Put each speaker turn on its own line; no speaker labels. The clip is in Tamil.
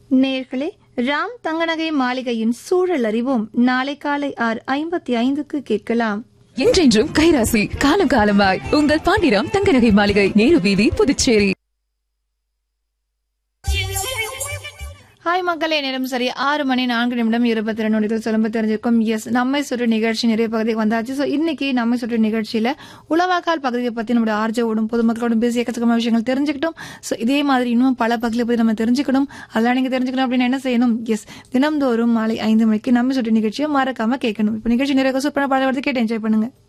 நேர்களே ராம் தங்கநகை மாளிகையின் சூழல் அறிவோம் நாளை காலை ஆறு ஐம்பத்தி ஐந்துக்கு கேட்கலாம்
என்றென்றும் கைராசி காலம் காலமாய் உங்கள் பாண்டிராம் தங்கநகை மாளிகை நேரு வீதி புதுச்சேரி
ஹாய் மக்களே நேரம் சரி ஆறு மணி நான்கு நிமிடம் இருபத்தி ரெண்டு நொடிகள் சொல்லும்ப தெரிஞ்சிருக்கும் எஸ் நம்மை சுற்று நிகழ்ச்சி நிறைய பகுதிக்கு வந்தாச்சு ஸோ இன்னைக்கு நம்மை சுற்று நிகழ்ச்சியில உளவாக்கால் பகுதியை பத்தி நம்மளுடைய ஆர்ஜோடும் பொதுமக்களோடும் பேசி எக்கச்சக்கமான விஷயங்கள் தெரிஞ்சுக்கிட்டோம் ஸோ இதே மாதிரி இன்னும் பல பகுதியை பத்தி நம்ம தெரிஞ்சுக்கணும் அதெல்லாம் நீங்க தெரிஞ்சுக்கணும் அப்படின்னு என்ன செய்யணும் எஸ் தினம்தோறும் மாலை ஐந்து மணிக்கு நம்மை சுற்று நிகழ்ச்சியை மறக்காம கேட்கணும் இப்போ நிகழ்ச்சி நிறைய சூப்பரான பாடல் கேட்டு என்ஜாய் பண்ணுங்க